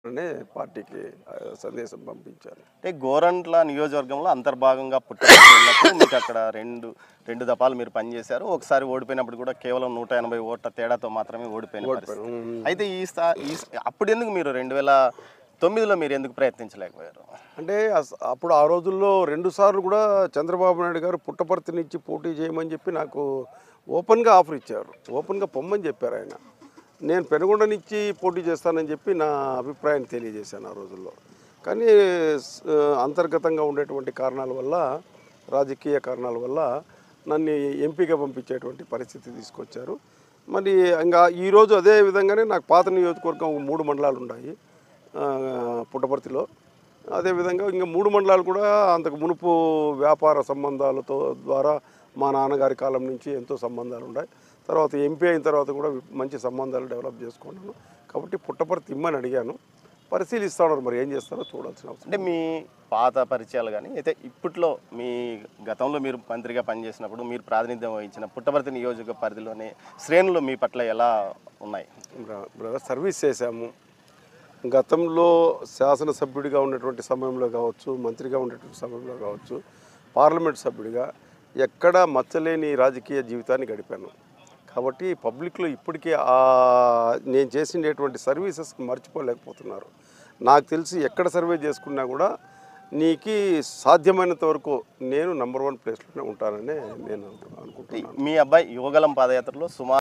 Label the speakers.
Speaker 1: అనే పార్టీకి ఆ, సందేశం పంపించాను
Speaker 2: అంటే గోరంట్ల నియోజకవర్గంలో అంతర్భాగంగా పుట్టపర్తి ఉన్నప్పుడు మీకు అక్కడ రెండు రెండు దఫాలు మీరు పనిచేశారు ఒకసారి ఓడిపోయినప్పుడు కూడా కేవలం నూట ఎనభై ఓట్ల తేడాతో మాత్రమే ఓడిపోయిన పరిస్థితి.
Speaker 1: ఉమ్.
Speaker 2: అయితే ఈ స్థా ఈ అప్పుడు ఎందుకు మీరు రెండు వేల తొమ్మిదిలో మీరు ఎందుకు ప్రయత్నించలేకపోయారు
Speaker 1: అంటే అస- అప్పుడు ఆ రోజుల్లో రెండు సార్లు కూడా చంద్రబాబు నాయుడు గారు పుట్టపర్తి నుంచి పోటీ చేయమని చెప్పి నాకు ఓపెన్గా ఆఫర్ ఇచ్చారు ఓపెన్గా పొమ్మని చెప్పారు ఆయన నేను పెనుగొండ నుంచి పోటీ చేస్తానని చెప్పి నా అభిప్రాయాన్ని తెలియజేశాను ఆ రోజుల్లో కానీ స్- అంతర్గతంగా ఉండేటువంటి కారణాల వల్ల రాజకీయ కారణాల వల్ల నన్ను ఎంపీగా పంపించేటువంటి పరిస్థితి తీసుకొచ్చారు మరి ఇంకా ఈరోజు అదే విధంగానే నాకు పాత నియోజకవర్గం మూడు మండలాలు ఉన్నాయి ఆ, పుట్టపర్తిలో అదేవిధంగా ఇంకా మూడు మండలాలు కూడా అంతకు మునుపు వ్యాపార సంబంధాలతో ద్వారా మా నాన్నగారి కాలం నుంచి ఎంతో సంబంధాలు ఉన్నాయి తర్వాత ఎంపీ అయిన తర్వాత కూడా మంచి సంబంధాలు డెవలప్ చేసుకున్నాను కాబట్టి పుట్టపర్తి ఇమ్మని అడిగాను పరిశీలిస్తా ఉన్నారు మరి ఏం చేస్తారో చూడాల్సిన అవసరం
Speaker 2: అంటే మీ పాత పరిచయాలు కానీ అయితే ఇప్పట్లో మీ గతంలో మీరు మంత్రిగా పనిచేసినప్పుడు మీరు ప్రాతినిధ్యం వహించిన పుట్టపర్తి నియోజక పరిధిలోని శ్రేణులు మీ పట్ల ఎలా ఉన్నాయి
Speaker 1: బ్ర- బ్రదర్ సర్వీస్ చేశాము గతంలో శాసనసభ్యుడిగా ఉన్నటువంటి సమయంలో కావచ్చు మంత్రిగా ఉండేటువంటి సమయంలో కావచ్చు పార్లమెంట్ సభ్యుడిగా ఎక్కడా మచ్చలేని రాజకీయ జీవితాన్ని గడిపాను కాబట్టి పబ్లిక్లో ఇప్పటికీ ఆ నేను చేసినటువంటి సర్వీసెస్ మర్చిపోలేకపోతున్నారు నాకు తెలిసి ఎక్కడ సర్వే చేసుకున్నా కూడా నీకు సాధ్యమైనంత వరకు నేను నంబర్ వన్ ప్లేస్లోనే ఉంటానని నేను అనుకుంటున్నాను
Speaker 2: మీ అబ్బాయి యువగలం పాదయాత్రలో సుమారు